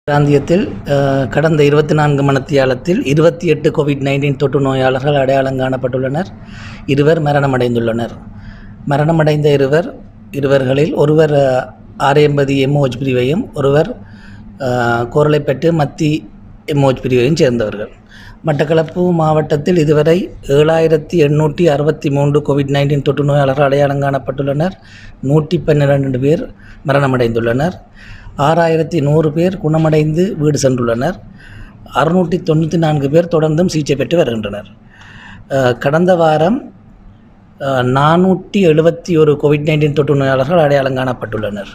பிராந்தியத்தில் அஹ், கடந்த இருபத்தி நான்கு மணித்தியாலத்தில் இருபத்தி எட்டு கோவிட் நைன்டீன் தொற்று நோயாளர்கள் அடையாளம் காணப்பட்டுள்ளனர் இருவர் மரணமடைந்துள்ளனர் மரணமடைந்த இருவர் இருவர்களில் ஒருவர் ஆரையம்பதி எம்ஓஹெச் பிரிவையும் ஒருவர் அஹ், கோரளைப்பட்டு மத்தி எம்ஓஹெச் பிரிவையும் சேர்ந்தவர்கள் மட்டக்களப்பு மாவட்டத்தில் இதுவரை ஏழாயிரத்தி எண்ணூற்றி அறுபத்தி மூன்று கோவிட் நைன்டீன் தொற்று நோயாளர்கள் அடையாளம் காணப்பட்டுள்ளனர் நூற்றி பன்னிரெண்டு பேர் மரணமடைந்துள்ளனர் ஆறாயிரத்தி நூறு பேர் குணமடைந்து வீடு சென்றுள்ளனர் அறுநூற்றி தொண்ணூற்றி நான்கு பேர் தொடர்ந்தும் சிகிச்சை பெற்று வருகின்றனர் அஹ், கடந்த வாரம் நானூற்றி எழுபத்தி ஒரு கோவிட் நைன்டீன் தொற்று நோயாளர்கள் அடையாளம் காணப்பட்டுள்ளனர்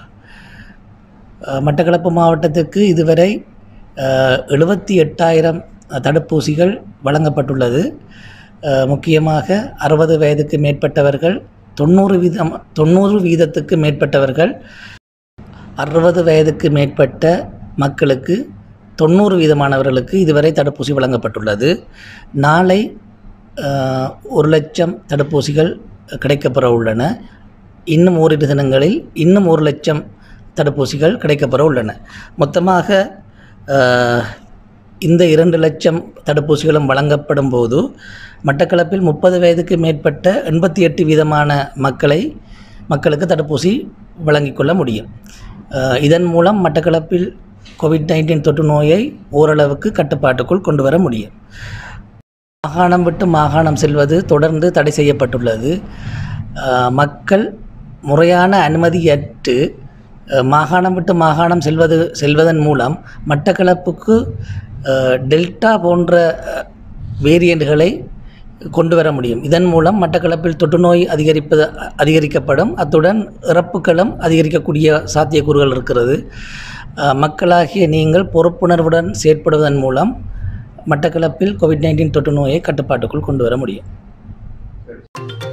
அஹ், மட்டக்களப்பு மாவட்டத்திற்கு இதுவரை எழுபத்தி எட்டாயிரம் தடுப்பூசிகள் வழங்கப்பட்டுள்ளது அஹ், முக்கியமாக அறுபது வயதுக்கு மேற்பட்டவர்கள் தொண்ணூறு வீதம் தொண்ணூறு வீதத்துக்கு மேற்பட்டவர்கள் அறுபது வயதுக்கு மேற்பட்ட மக்களுக்கு தொண்ணூறு வீதமானவர்களுக்கு இதுவரை தடுப்பூசி வழங்கப்பட்டுள்ளது நாளை அஹ், ஒரு லட்சம் தடுப்பூசிகள் கிடைக்கப்பெற உள்ளன இன்னும் ஓரிரு தினங்களில் இன்னும் ஒரு லட்சம் தடுப்பூசிகள் கிடைக்கப்பெற உள்ளன மொத்தமாக அஹ், இந்த இரண்டு லட்சம் தடுப்பூசிகளும் வழங்கப்படும் போது மட்டக்களப்பில் முப்பது வயதுக்கு மேற்பட்ட எண்பத்தி எட்டு வீதமான மக்களை மக்களுக்கு தடுப்பூசி வழங்கிக் கொள்ள முடியும் அஹ், இதன் மூலம் மட்டக்களப்பில் கோவிட் நைன்டீன் தொற்று நோயை ஓரளவுக்கு கட்டுப்பாட்டுக்குள் கொண்டு வர முடியும் மாகாணம் விட்டு மாகாணம் செல்வது தொடர்ந்து தடை செய்யப்பட்டுள்ளது அஹ், மக்கள் முறையான அனுமதியற்று அஹ், மாகாணம் விட்டு மாகாணம் செல்வது செல்வதன் மூலம் மட்டக்களப்புக்கு அஹ், டெல்டா போன்ற வேரியண்ட்களை கொண்டு வர முடியும் இதன் மூலம் மட்டக்களப்பில் தொற்றுநோய் அதிகரிப்பது அதிகரிக்கப்படும் அத்துடன் இறப்புகளும் அதிகரிக்கக்கூடிய சாத்தியக்கூறுகள் இருக்கிறது அஹ், மக்களாகிய நீங்கள் பொறுப்புணர்வுடன் செயற்படுவதன் மூலம் மட்டக்களப்பில் கோவிட் நைன்டீன் தொற்று நோயை கட்டுப்பாட்டுக்குள் கொண்டு வர முடியும்